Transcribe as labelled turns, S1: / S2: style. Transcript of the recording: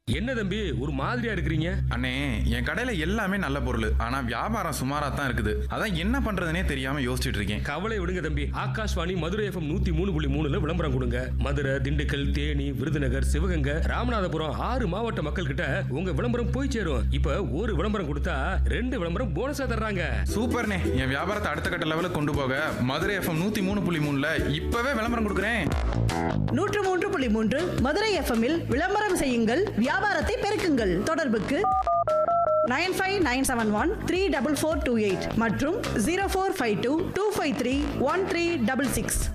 S1: என்ன தம்பி ஒரு மாதிரியா இருக்கிறீங்க
S2: அண்ணே என் கடையில எல்லாமே நல்ல பொருள் ஆனா வியாபாரம் சுமாரா தான் இருக்குது அதான் என்ன பண்றதுனே தெரியாம யோசிச்சுட்டு இருக்கேன்
S1: கவலை விடுங்க தம்பி ஆகாஷ்வாணி மதுரை எஃப்எம் நூத்தி மூணு புள்ளி மூணுல விளம்பரம் கொடுங்க மதுரை திண்டுக்கல் தேனி விருதுநகர் சிவகங்கை ராமநாதபுரம் ஆறு மாவட்ட மக்கள் கிட்ட உங்க விளம்பரம் போய் சேரும் இப்ப ஒரு விளம்பரம் கொடுத்தா ரெண்டு விளம்பரம் போனஸா தர்றாங்க
S2: சூப்பர்ண்ணே என் வியாபாரத்தை அடுத்த கட்ட லெவலுக்கு கொண்டு போக மதுரை எஃப்எம் நூத்தி மூணு புள்ளி மூணுல இப்பவே விளம்பரம் கொடுக்குறேன்
S3: நூற்று மூன்று புள்ளி மூன்று மதுரை எஃப்எம்மில் விளம்பரம் செய்யுங்கள் வியாபாரத்தை பெருக்குங்கள் தொடர்புக்கு nine five nine seven one three double four two eight மற்றும் zero four five two two five three one three double six